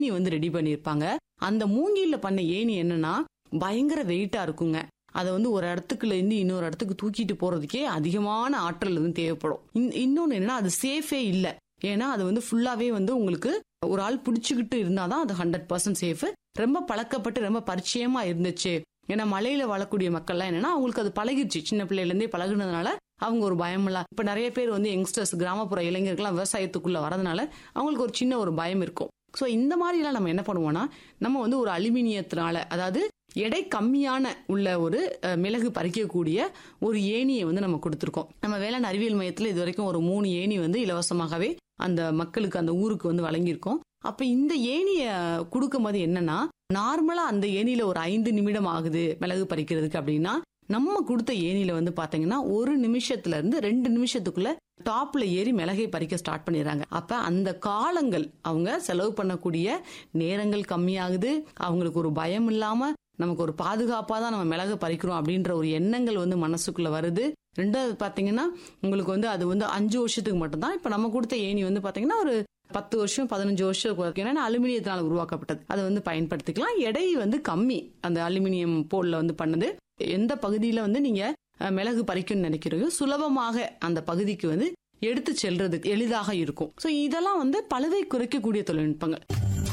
ஏணி வந்து ரெடி பண்ணியிருப்பாங்க அந்த மூங்கில்ல பண்ண ஏணி என்னன்னா பயங்கர வெயிட்டா இருக்குங்க அதை வந்து ஒரு இடத்துக்குள்ள இருந்து இன்னொரு இடத்துக்கு தூக்கிட்டு போறதுக்கே அதிகமான ஆற்றல் வந்து தேவைப்படும் இன்- இன்னொன்னு என்னன்னா அது சேஃபே இல்ல ஏன்னா அது வந்து ஃபுல்லாவே வந்து உங்களுக்கு ஒரு ஆள் பிடிச்சுக்கிட்டு இருந்தாதான் அது ஹண்ட்ரட் பர்சன்ட் சேஃப் ரொம்ப பழக்கப்பட்டு ரொம்ப பரிச்சயமா இருந்துச்சு ஏன்னா மலையில வாழக்கூடிய மக்கள்லாம் என்னன்னா அவங்களுக்கு அது பழகிடுச்சு சின்ன பிள்ளையில இருந்தே பழகுனதுனால அவங்க ஒரு பயமில்ல இப்ப நிறைய பேர் வந்து யங்ஸ்டர்ஸ் கிராமப்புற இளைஞர்கள்லாம் விவசாயத்துக்குள்ள வரதுனால அவங்களுக்கு ஒரு சின்ன ஒரு பயம் இருக்கும் ஸோ இந்த மாதிரிலாம் நம்ம என்ன பண்ணுவோம்னா நம்ம வந்து ஒரு அலுமினியத்தினால அதாவது எடை கம்மியான உள்ள ஒரு அஹ், மிளகு பறிக்கக்கூடிய ஒரு ஏணியை வந்து நம்ம கொடுத்துருக்கோம் நம்ம வேளாண் அறிவியல் மையத்தில் இது வரைக்கும் ஒரு மூணு ஏணி வந்து இலவசமாகவே அந்த மக்களுக்கு அந்த ஊருக்கு வந்து வழங்கியிருக்கோம் அப்ப இந்த ஏணிய கொடுக்கும்போது என்னன்னா நார்மலா அந்த ஏணியில ஒரு ஐந்து நிமிடம் ஆகுது மிளகு பறிக்கிறதுக்கு அப்படின்னா நம்ம கொடுத்த ஏணியில வந்து பாத்தீங்கன்னா ஒரு நிமிஷத்துல இருந்து ரெண்டு நிமிஷத்துக்குள்ள டாப்ல ஏறி மிளகை பறிக்க ஸ்டார்ட் பண்ணிடுறாங்க அப்ப அந்த காலங்கள் அவங்க செலவு பண்ணக்கூடிய நேரங்கள் கம்மியாகுது அவங்களுக்கு ஒரு பயம் இல்லாம நமக்கு ஒரு பாதுகாப்பா தான் நம்ம மிளகு பறிக்கிறோம் அப்படின்ற ஒரு எண்ணங்கள் வந்து மனசுக்குள்ள வருது ரெண்டாவது பாத்தீங்கன்னா உங்களுக்கு வந்து அது வந்து அஞ்சு வருஷத்துக்கு மட்டும்தான் இப்ப நம்ம கொடுத்த ஏணி வந்து பாத்தீங்கன்னா ஒரு பத்து வருஷம் பதினஞ்சு வருஷம் வரைக்கும் ஏன்னா அலுமினியத்தினால் உருவாக்கப்பட்டது அதை வந்து பயன்படுத்திக்கலாம் எடை வந்து கம்மி அந்த அலுமினியம் போல்ல வந்து பண்ணது எந்த பகுதியில வந்து நீங்க அஹ், மிளகு பறிக்கணும்னு நினைக்கிறீங்களோ சுலபமாக அந்த பகுதிக்கு வந்து எடுத்து செல்றதுக்கு எளிதாக இருக்கும் ஸோ இதெல்லாம் வந்து பழுவை குறைக்கக்கூடிய தொழில்நுட்பங்கள்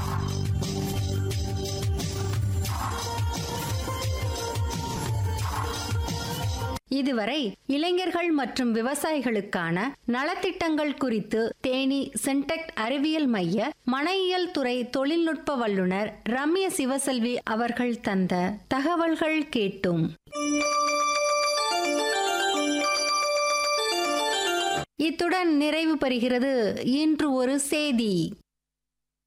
இதுவரை இளைஞர்கள் மற்றும் விவசாயிகளுக்கான நலத்திட்டங்கள் குறித்து தேனி சென்டெக்ட் அறிவியல் மைய மனையியல் துறை தொழில்நுட்ப வல்லுநர் ரம்ய சிவசெல்வி அவர்கள் தந்த தகவல்கள் கேட்டும் இத்துடன் நிறைவு பெறுகிறது இன்று ஒரு செய்தி